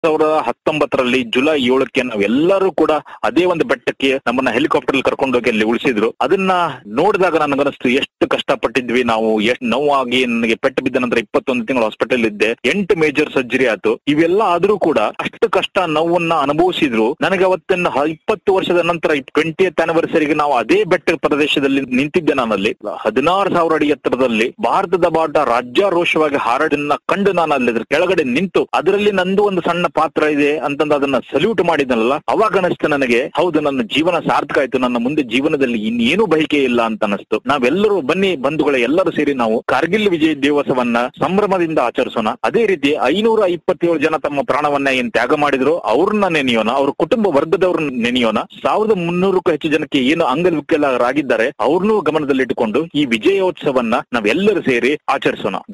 ಸಾವಿರದ ಹತ್ತೊಂಬತ್ತರಲ್ಲಿ ಜುಲೈ ಏಳಕ್ಕೆ ನಾವೆಲ್ಲರೂ ಕೂಡ ಅದೇ ಒಂದು ಬೆಟ್ಟಕ್ಕೆ ನಮ್ಮನ್ನ ಹೆಲಿಕಾಪ್ಟರ್ ಕರ್ಕೊಂಡೋಗಿ ಅಲ್ಲಿ ಉಳಿಸಿದ್ರು ಅದನ್ನ ನೋಡಿದಾಗ ನನಗನ್ನಿಸ್ತು ಎಷ್ಟು ಕಷ್ಟಪಟ್ಟಿದ್ವಿ ನಾವು ಎಷ್ಟು ನೋವಾಗಿ ನನಗೆ ಪೆಟ್ಟು ಬಿದ್ದ ನಂತರ ಇಪ್ಪತ್ತೊಂದು ತಿಂಗಳು ಹಾಸ್ಪಿಟಲ್ ಇದ್ದೆ ಎಂಟು ಮೇಜರ್ ಸರ್ಜರಿ ಆಯ್ತು ಇವೆಲ್ಲ ಆದ್ರೂ ಕೂಡ ಅಷ್ಟು ಕಷ್ಟ ನೋವನ್ನ ಅನುಭವಿಸಿದ್ರು ನನಗೆ ಅವತ್ತಿನ ಹ- ಇಪ್ಪತ್ತು ವರ್ಷದ ನಂತರ ಟ್ವೆಂಟಿ ಆನಿವರ್ಸರಿಗೆ ನಾವು ಅದೇ ಬೆಟ್ಟ ಪ್ರದೇಶದಲ್ಲಿ ನಿಂತಿದ್ದೆ ನಾನಲ್ಲಿ ಹದಿನಾರು ಸಾವಿರ ಅಡಿ ಎತ್ತರದಲ್ಲಿ ಭಾರತದ ಬಾಟ ರಾಜ್ಯಾರೋಷವಾಗಿ ಹಾರಾಡನ್ನ ಕಂಡು ನಾನು ಅಲ್ಲಿ ಅದ್ರ ಕೆಳಗಡೆ ನಿಂತು ಅದರಲ್ಲಿ ನಂದು ಒಂದು ಸಣ್ಣ ಪಾತ್ರ ಇದೆ ಅಂತಂದು ಅದನ್ನ ಸಲ್ಯೂಟ್ ಮಾಡಿದ್ನಲ್ಲ ಅವಾಗ ಅನಿಸ್ತು ನನಗೆ ಹೌದು ನನ್ನ ಜೀವನ ಸಾರ್ಥಕ ಆಯ್ತು ನನ್ನ ಮುಂದೆ ಜೀವನದಲ್ಲಿ ಇನ್ನೇನು ಬಯಕೆ ಇಲ್ಲ ಅಂತ ಅನಿಸ್ತು ನಾವೆಲ್ಲರೂ ಬನ್ನಿ ಬಂಧುಗಳ ಎಲ್ಲರೂ ಸೇರಿ ನಾವು ಕಾರ್ಗಿಲ್ ವಿಜಯ ದಿವಸವನ್ನ ಸಂಭ್ರಮದಿಂದ ಆಚರಿಸೋಣ ಅದೇ ರೀತಿ ಐನೂರ ಇಪ್ಪತ್ತೇಳು ಜನ ತಮ್ಮ ಪ್ರಾಣವನ್ನ ಏನ್ ತ್ಯಾಗ ಮಾಡಿದ್ರು ಅವ್ರನ್ನ ನೆನೆಯೋಣ ಅವ್ರ ಕುಟುಂಬ ವರ್ಗದವ್ರನ್ನ ನೆನೆಯೋಣ ಸಾವಿರದ ಮುನ್ನೂರಕ್ಕೂ ಹೆಚ್ಚು ಜನಕ್ಕೆ ಏನು ಅಂಗವಿಕಲರಾಗಿದ್ದಾರೆ ಅವ್ರನ್ನೂ ಗಮನದಲ್ಲಿಟ್ಟುಕೊಂಡು ಈ ವಿಜಯೋತ್ಸವನ್ನ ನಾವೆಲ್ಲರೂ ಸೇರಿ ಆಚರಿಸೋಣ